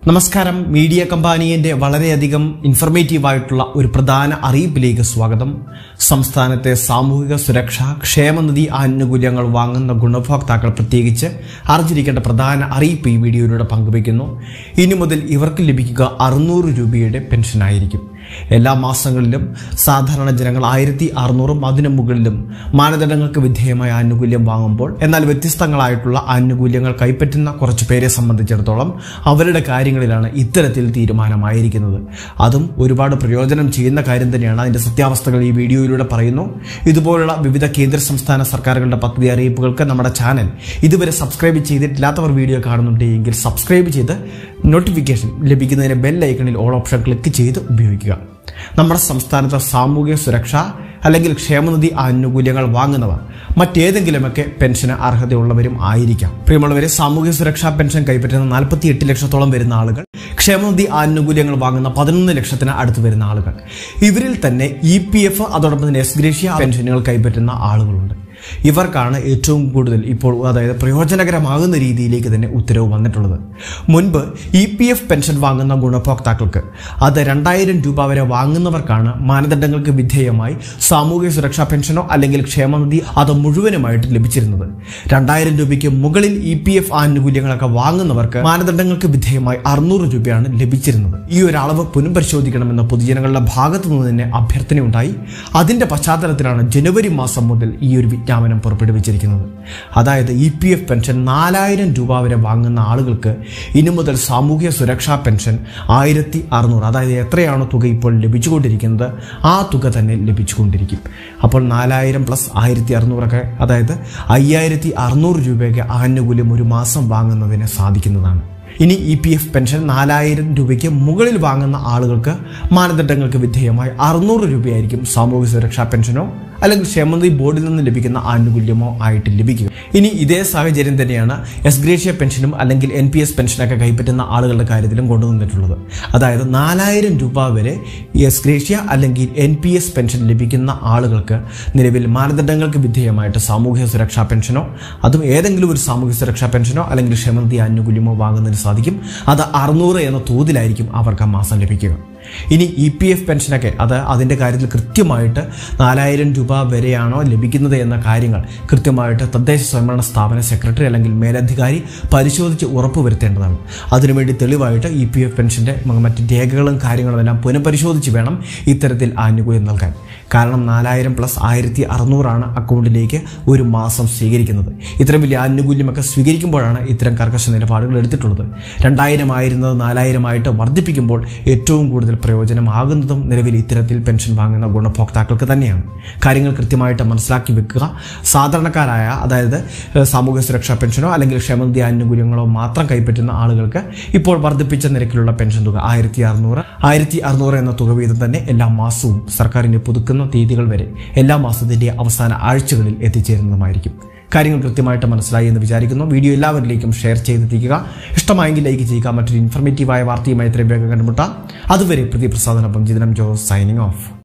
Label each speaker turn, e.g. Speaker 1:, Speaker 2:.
Speaker 1: നമസ്കാരം മീഡിയ കമ്പാനിയന്റെ വളരെയധികം ഇൻഫർമേറ്റീവ് ആയിട്ടുള്ള ഒരു പ്രധാന അറിയിപ്പിലേക്ക് സ്വാഗതം സംസ്ഥാനത്തെ സാമൂഹിക സുരക്ഷ ക്ഷേമനിധി ആനുകൂല്യങ്ങൾ വാങ്ങുന്ന ഗുണഭോക്താക്കൾ പ്രത്യേകിച്ച് അറിഞ്ഞിരിക്കേണ്ട പ്രധാന അറിയിപ്പ് ഈ വീഡിയോയിലൂടെ പങ്കുവയ്ക്കുന്നു ഇനി മുതൽ ഇവർക്ക് ലഭിക്കുക അറുന്നൂറ് രൂപയുടെ പെൻഷനായിരിക്കും എല്ലാ മാസങ്ങളിലും സാധാരണ ജനങ്ങൾ ആയിരത്തി അറുന്നൂറും അതിനു മുകളിലും മാനദണ്ഡങ്ങൾക്ക് വിധേയമായ ആനുകൂല്യം വാങ്ങുമ്പോൾ എന്നാൽ വ്യത്യസ്തങ്ങളായിട്ടുള്ള ആനുകൂല്യങ്ങൾ കൈപ്പറ്റുന്ന കുറച്ച് പേരെ സംബന്ധിച്ചിടത്തോളം അവരുടെ കാര്യങ്ങളിലാണ് ഇത്തരത്തിൽ തീരുമാനമായിരിക്കുന്നത് അതും ഒരുപാട് പ്രയോജനം ചെയ്യുന്ന കാര്യം തന്നെയാണ് അതിന്റെ സത്യാവസ്ഥകൾ ഈ വീഡിയോയിലൂടെ പറയുന്നു ഇതുപോലുള്ള വിവിധ കേന്ദ്ര സംസ്ഥാന സർക്കാരുകളുടെ പദ്ധതി അറിയിപ്പുകൾക്ക് നമ്മുടെ ചാനൽ ഇതുവരെ സബ്സ്ക്രൈബ് ചെയ്തിട്ടില്ലാത്തവർ വീഡിയോ കാണുന്നുണ്ട് എങ്കിൽ സബ്സ്ക്രൈബ് ചെയ്ത് നോട്ടിഫിക്കേഷൻ ലഭിക്കുന്നതിന് ബെൽ ഐക്കണിൽ ഓൾ ഓപ്ഷൻ ക്ലിക്ക് ചെയ്ത് ഉപയോഗിക്കുക നമ്മുടെ സംസ്ഥാനത്തെ സാമൂഹിക സുരക്ഷ അല്ലെങ്കിൽ ക്ഷേമനിധി ആനുകൂല്യങ്ങൾ വാങ്ങുന്നവർ മറ്റേതെങ്കിലുമൊക്കെ പെൻഷന് അർഹതയുള്ളവരും ആയിരിക്കാം പ്രിയമുള്ളവരെ സാമൂഹ്യ സുരക്ഷാ പെൻഷൻ കൈപ്പറ്റുന്ന നാൽപ്പത്തി എട്ട് ലക്ഷത്തോളം വരുന്ന ആളുകൾ ക്ഷേമനിധി ആനുകൂല്യങ്ങൾ വാങ്ങുന്ന പതിനൊന്ന് ലക്ഷത്തിന് അടുത്ത് വരുന്ന ആളുകൾ ഇവരിൽ തന്നെ ഇ പി എഫ് അതോടൊപ്പം തന്നെ എസ് ഗ്രേഷ്യ പെൻഷനുകൾ കൈപ്പറ്റുന്ന ആളുകളുണ്ട് ഇവർക്കാണ് ഏറ്റവും കൂടുതൽ ഇപ്പോൾ അതായത് പ്രയോജനകരമാകുന്ന രീതിയിലേക്ക് തന്നെ ഉത്തരവ് വന്നിട്ടുള്ളത് മുൻപ് ഇ പി എഫ് പെൻഷൻ വാങ്ങുന്ന ഗുണഭോക്താക്കൾക്ക് അത് രണ്ടായിരം രൂപ വരെ വാങ്ങുന്നവർക്കാണ് മാനദണ്ഡങ്ങൾക്ക് വിധേയമായി സാമൂഹിക സുരക്ഷാ പെൻഷനോ അല്ലെങ്കിൽ ക്ഷേമനിധി അത് മുഴുവനുമായിട്ട് ലഭിച്ചിരുന്നത് രണ്ടായിരം രൂപയ്ക്ക് മുകളിൽ ഇ പി എഫ് ആനുകൂല്യങ്ങളൊക്കെ വാങ്ങുന്നവർക്ക് മാനദണ്ഡങ്ങൾക്ക് വിധേയമായി അറുന്നൂറ് രൂപയാണ് ലഭിച്ചിരുന്നത് ഈ ഒരു അളവ് പുനഃപരിശോധിക്കണമെന്ന പൊതുജനങ്ങളുടെ ഭാഗത്തു നിന്ന് തന്നെ അഭ്യർത്ഥനയുണ്ടായി അതിന്റെ പശ്ചാത്തലത്തിലാണ് ജനുവരി മാസം മുതൽ ഈ ഒരു വിജ്ഞാപനം പുറപ്പെടുവിച്ചിരിക്കുന്നത് അതായത് ഇ പി എഫ് പെൻഷൻ നാലായിരം രൂപ വരെ വാങ്ങുന്ന ആളുകൾക്ക് ഇനി മുതൽ സാമൂഹ്യ സുരക്ഷാ പെൻഷൻ ആയിരത്തി അറുന്നൂറ് അതായത് എത്രയാണോ തുക ഇപ്പോൾ ലഭിച്ചുകൊണ്ടിരിക്കുന്നത് ആ തുക തന്നെ ലഭിച്ചുകൊണ്ടിരിക്കും അപ്പോൾ നാലായിരം പ്ലസ് ആയിരത്തി അറുന്നൂറൊക്കെ അതായത് അയ്യായിരത്തി അറുന്നൂറ് രൂപയൊക്കെ ആനുകൂല്യം ഒരു മാസം വാങ്ങുന്നതിന് സാധിക്കുന്നതാണ് ഇനി ഇ പി എഫ് പെൻഷൻ നാലായിരം രൂപയ്ക്ക് മുകളിൽ വാങ്ങുന്ന ആളുകൾക്ക് മാനദണ്ഡങ്ങൾക്ക് വിധേയമായി അറുന്നൂറ് രൂപയായിരിക്കും സാമൂഹ്യ സുരക്ഷാ പെൻഷനോ അല്ലെങ്കിൽ ക്ഷേമനിധി ബോർഡിൽ നിന്ന് ലഭിക്കുന്ന ആനുകൂല്യമോ ആയിട്ട് ലഭിക്കുക ഇനി ഇതേ സാഹചര്യം തന്നെയാണ് എസ് ഗ്രേഷ്യ പെൻഷനും അല്ലെങ്കിൽ എൻ പി എസ് പെൻഷനൊക്കെ കൈപ്പറ്റുന്ന ആളുകളുടെ കാര്യത്തിലും കൊണ്ടുവന്നിട്ടുള്ളത് അതായത് നാലായിരം രൂപ വരെ എസ് ഗ്രേഷ്യ അല്ലെങ്കിൽ എൻ പി എസ് പെൻഷൻ ലഭിക്കുന്ന ആളുകൾക്ക് നിലവിൽ മാനദണ്ഡങ്ങൾക്ക് വിധേയമായിട്ട് സാമൂഹ്യ സുരക്ഷാ പെൻഷനോ അതും ഏതെങ്കിലും ഒരു സാമൂഹ്യ സുരക്ഷാ പെൻഷനോ അല്ലെങ്കിൽ ക്ഷേമനിധി ആനുകൂല്യമോ വാങ്ങുന്നതിന് സാധിക്കും അത് അറുന്നൂറ് എന്ന തോതിലായിരിക്കും അവർക്ക് ആ മാസം ലഭിക്കുക ഇനി ഇ പി എഫ് പെൻഷനൊക്കെ അത് അതിൻ്റെ കാര്യത്തിൽ കൃത്യമായിട്ട് നാലായിരം രൂപ വരെയാണോ ലഭിക്കുന്നത് എന്ന കാര്യങ്ങൾ കൃത്യമായിട്ട് തദ്ദേശ സ്വയംഭരണ സ്ഥാപന സെക്രട്ടറി അല്ലെങ്കിൽ മേലധികാരി പരിശോധിച്ച് ഉറപ്പുവരുത്തേണ്ടതാണ് അതിനുവേണ്ടി തെളിവായിട്ട് ഇ പി എഫ് പെൻഷൻ്റെ മറ്റ് രേഖകളും കാര്യങ്ങളും എല്ലാം പുനഃപരിശോധിച്ച് വേണം ഇത്തരത്തിൽ ആനുകൂല്യം നൽകാൻ കാരണം നാലായിരം പ്ലസ് ആയിരത്തി അറുന്നൂറാണ് അക്കൗണ്ടിലേക്ക് ഒരു മാസം സ്വീകരിക്കുന്നത് ഇത്തരം വലിയ ആനുകൂല്യമൊക്കെ സ്വീകരിക്കുമ്പോഴാണ് ഇത്തരം കർക്കശ നിലപാടുകൾ എടുത്തിട്ടുള്ളത് രണ്ടായിരം ആയിരുന്നത് നാലായിരമായിട്ട് വർദ്ധിപ്പിക്കുമ്പോൾ ഏറ്റവും കൂടുതൽ പ്രയോജനമാകുന്നതും നിലവിൽ ഇത്തരത്തിൽ പെൻഷൻ വാങ്ങുന്ന ഗുണഭോക്താക്കൾക്ക് തന്നെയാണ് കാര്യങ്ങൾ കൃത്യമായിട്ട് മനസ്സിലാക്കി വെക്കുക സാധാരണക്കാരായ അതായത് ഏഹ്, സാമൂഹ്യ സുരക്ഷാ പെൻഷനോ അല്ലെങ്കിൽ ക്ഷേമനിധി ആനുകൂല്യങ്ങളോ മാത്രം കൈപ്പറ്റുന്ന ആളുകൾക്ക് ഇപ്പോൾ വർദ്ധിപ്പിച്ച നിരക്കിലുള്ള പെൻഷൻ തുക ആയിരത്തി അറുന്നൂറ് ആയിരത്തി അറുന്നൂറ് എന്ന തുക വീതം തന്നെ എല്ലാ മാസവും സർക്കാരിന് പുതുക്കുന്ന തീയതികൾ വരെ എല്ലാ മാസത്തിന്റെ അവസാന ആഴ്ചകളിൽ എത്തിച്ചേരുന്നതുമായിരിക്കും കാര്യങ്ങൾ കൃത്യമായിട്ട് മനസ്സിലായി എന്ന് വിചാരിക്കുന്നു വീഡിയോ എല്ലാവരിലേക്കും ഷെയർ ചെയ്തെത്തിക്കുക ഇഷ്ടമായെങ്കിൽ ലൈക്ക് ചെയ്യുക മറ്റൊരു ഇൻഫർമേറ്റീവായ വാർത്തയുമായി എത്രയും വേഗം കണ്ടുമുട്ടാം അതുവരെ പ്രതിപ്രസാദനൊപ്പം ജിതനം ജോസ് സൈനിങ് ഓഫ്